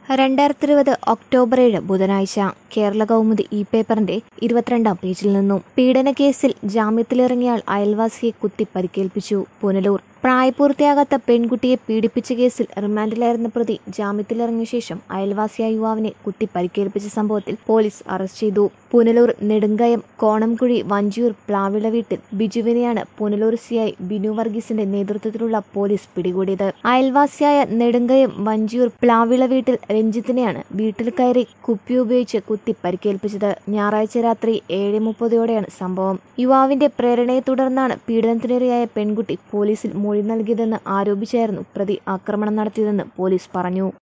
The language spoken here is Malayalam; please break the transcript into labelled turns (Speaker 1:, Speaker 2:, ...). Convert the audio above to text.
Speaker 1: രണ്ടായിരത്തി ഇരുപത് ഒക്ടോബർ ഏഴ് ബുധനാഴ്ച കേരള കൗമുദി ഇ പേപ്പറിന്റെ ഇരുപത്തിരണ്ടാം പേജിൽ നിന്നും പീഡനക്കേസിൽ ജാമ്യത്തിലിറങ്ങിയാൽ അയൽവാസിയെ കുത്തി പരിക്കേൽപ്പിച്ചു പുനലൂർ പ്രായപൂർത്തിയാകാത്ത പെൺകുട്ടിയെ പീഡിപ്പിച്ച കേസിൽ റിമാൻഡിലായിരുന്ന പ്രതി ജാമ്യത്തിലിറങ്ങിയ ശേഷം അയൽവാസിയായ യുവാവിനെ കുത്തി പരിക്കേൽപ്പിച്ച സംഭവത്തിൽ പോലീസ് അറസ്റ്റ് ചെയ്തു പുനലൂർ നെടുങ്കയം കോണംകുഴി വഞ്ചിയൂർ പ്ലാവിള വീട്ടിൽ ബിജുവിനെയാണ് പുനലൂർ സിഐ ബിനു വർഗീസിന്റെ നേതൃത്വത്തിലുള്ള പോലീസ് പിടികൂടിയത് അയൽവാസിയായ നെടുങ്കയം വഞ്ചിയൂർ പ്ലാവിള വീട്ടിൽ രഞ്ജിത്തിനെയാണ് വീട്ടിൽ കയറി കുപ്പി ഉപയോഗിച്ച് കുത്തി പരിക്കേൽപ്പിച്ചത് ഞായറാഴ്ച രാത്രി ഏഴ് മുപ്പതോടെയാണ് സംഭവം യുവാവിന്റെ പ്രേരണയെ തുടർന്നാണ് പീഡനത്തിനിരയായ പെൺകുട്ടി പോലീസിൽ മൊഴി നൽകിയതെന്ന് ആരോപിച്ചായിരുന്നു പ്രതി ആക്രമണം നടത്തിയതെന്ന് പോലീസ് പറഞ്ഞു